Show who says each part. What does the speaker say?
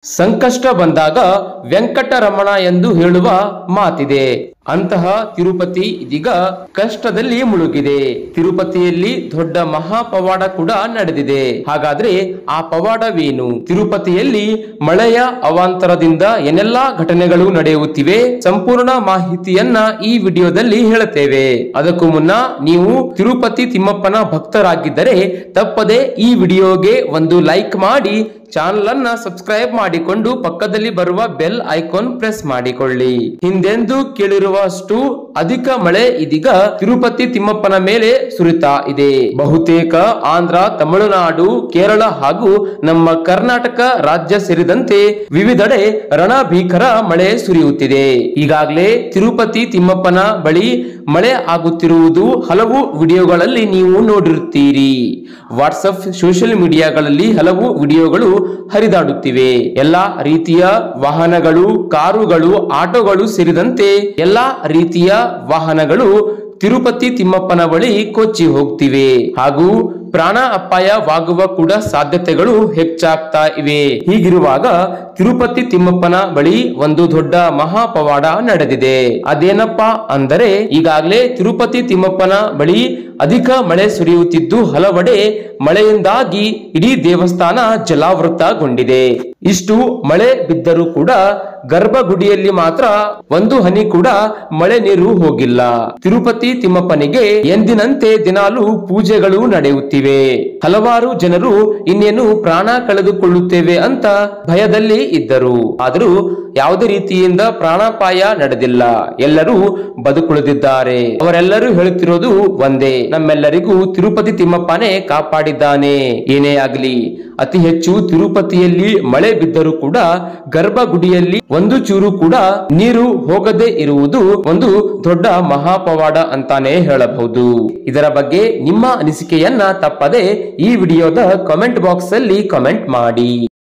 Speaker 1: ಸಂಕಷ್ಟ ಬಂದಾಗ ವೆಂಕಟರಮಣ ಎಂದು ಹೇಳುವ ಮಾತಿದೆ ಅಂತಹ ತಿರುಪತಿ ಇದೀಗ ಕಷ್ಟದಲ್ಲಿ ಮುಳುಗಿದೆ ತಿರುಪತಿಯಲ್ಲಿ ದೊಡ್ಡ ಮಹಾಪವಾಡ ಕೂಡ ನಡೆದಿದೆ ಹಾಗಾದ್ರೆ ಆ ಪವಾಡವೇನು ತಿರುಪತಿಯಲ್ಲಿ ಮಳೆಯ ಅವಾಂತರದಿಂದ ಏನೆಲ್ಲಾ ಘಟನೆಗಳು ನಡೆಯುತ್ತಿವೆ ಸಂಪೂರ್ಣ ಮಾಹಿತಿಯನ್ನ ಈ ವಿಡಿಯೋದಲ್ಲಿ ಹೇಳುತ್ತೇವೆ ಅದಕ್ಕೂ ಮುನ್ನ ನೀವು ತಿರುಪತಿ ತಿಮ್ಮಪ್ಪನ ಭಕ್ತರಾಗಿದ್ದರೆ ತಪ್ಪದೆ ಈ ವಿಡಿಯೋಗೆ ಒಂದು ಲೈಕ್ ಮಾಡಿ ಚಾನಲ್ ಅನ್ನ ಸಬ್ಸ್ಕ್ರೈಬ್ ಮಾಡಿಕೊಂಡು ಪಕ್ಕದಲ್ಲಿ ಬರುವ ಬೆಲ್ ಐಕಾನ್ ಪ್ರೆಸ್ ಮಾಡಿಕೊಳ್ಳಿ ಹಿಂದೆಂದೂ ಕೇಳಿರುವಷ್ಟು ಅಧಿಕ ಮಳೆ ಇದೀಗ ತಿರುಪತಿ ತಿಮ್ಮಪ್ಪನ ಮೇಲೆ ಸುರಿತಾ ಇದೆ ಬಹುತೇಕ ಆಂಧ್ರ ತಮಿಳುನಾಡು ಕೇರಳ ಹಾಗೂ ನಮ್ಮ ಕರ್ನಾಟಕ ರಾಜ್ಯ ಸೇರಿದಂತೆ ವಿವಿಧೆಡೆ ರಣಭೀಕರ ಮಳೆ ಸುರಿಯುತ್ತಿದೆ ಈಗಾಗಲೇ ತಿರುಪತಿ ತಿಮ್ಮಪ್ಪನ ಬಳಿ ಮಳೆ ಆಗುತ್ತಿರುವುದು ಹಲವು ವಿಡಿಯೋಗಳಲ್ಲಿ ನೀವು ನೋಡಿರುತ್ತೀರಿ ವಾಟ್ಸಪ್ ಸೋಷಿಯಲ್ ಮೀಡಿಯಾಗಳಲ್ಲಿ ಹಲವು ವಿಡಿಯೋಗಳು ಹರಿದಾಡುತ್ತಿವೆ ಎಲ್ಲಾ ರೀತಿಯ ವಾಹನಗಳು ಕಾರುಗಳು ಆಟೋಗಳು ಸೇರಿದಂತೆ ಎಲ್ಲಾ ರೀತಿಯ ವಾಹನಗಳು ತಿರುಪತಿ ತಿಮ್ಮಪ್ಪನ ಬಳಿ ಕೊಚ್ಚಿ ಹೋಗ್ತಿವೆ ಹಾಗೂ ಪ್ರಾಣ ಅಪಾಯವಾಗುವ ಕೂಡ ಸಾಧ್ಯತೆಗಳು ಹೆಚ್ಚಾಗ್ತಾ ಇವೆ ಹೀಗಿರುವಾಗ ತಿರುಪತಿ ತಿಮ್ಮಪ್ಪನ ಬಳಿ ಒಂದು ದೊಡ್ಡ ಮಹಾಪವಾಡ ನಡೆದಿದೆ ಅದೇನಪ್ಪಾ ಅಂದರೆ ಈಗಾಗಲೇ ತಿರುಪತಿ ತಿಮ್ಮಪ್ಪನ ಬಳಿ ಅಧಿಕ ಮಳೆ ಸುರಿಯುತ್ತಿದ್ದು ಹಲವೆಡೆ ಮಳೆಯಿಂದಾಗಿ ಇಡೀ ದೇವಸ್ಥಾನ ಜಲಾವೃತಗೊಂಡಿದೆ ಇಷ್ಟು ಮಳೆ ಬಿದ್ದರೂ ಕೂಡ ಗರ್ಭಗುಡಿಯಲ್ಲಿ ಮಾತ್ರ ಒಂದು ಹನಿ ಕೂಡ ಮಳೆ ನೀರು ಹೋಗಿಲ್ಲ ತಿರುಪತಿ ತಿಮ್ಮಪ್ಪನಿಗೆ ಎಂದಿನಂತೆ ದಿನಾಲು ಪೂಜೆಗಳು ನಡೆಯುತ್ತಿವೆ ಹಲವಾರು ಜನರು ಇನ್ನೇನು ಪ್ರಾಣ ಕಳೆದುಕೊಳ್ಳುತ್ತೇವೆ ಅಂತ ಭಯದಲ್ಲಿ ಇದ್ದರು ಆದರೂ ಯಾವುದೇ ರೀತಿಯಿಂದ ಪ್ರಾಣಾಪಾಯ ನಡೆದಿಲ್ಲ ಎಲ್ಲರೂ ಬದುಕುಳಿದಿದ್ದಾರೆ ಅವರೆಲ್ಲರೂ ಹೇಳುತ್ತಿರೋದು ಒಂದೇ ನಮ್ಮೆಲ್ಲರಿಗೂ ತಿರುಪತಿ ತಿಮ್ಮಪ್ಪನೇ ಕಾಪಾಡಿದ್ದಾನೆ ಏನೇ ಆಗಲಿ ಅತಿ ಹೆಚ್ಚು ತಿರುಪತಿಯಲ್ಲಿ ಮಳೆ ಬಿದ್ದರೂ ಕೂಡ ಗರ್ಭಗುಡಿಯಲ್ಲಿ ಒಂದು ಚೂರು ಕೂಡ ನೀರು ಹೋಗದೆ ಇರುವುದು ಒಂದು ದೊಡ್ಡ ಮಹಾಪವಾಡ ಅಂತಾನೆ ಹೇಳಬಹುದು ಇದರ ಬಗ್ಗೆ ನಿಮ್ಮ ಅನಿಸಿಕೆಯನ್ನ ತಪ್ಪದೆ ಈ ವಿಡಿಯೋದ ಕಮೆಂಟ್ ಬಾಕ್ಸ್ ಅಲ್ಲಿ ಕಮೆಂಟ್ ಮಾಡಿ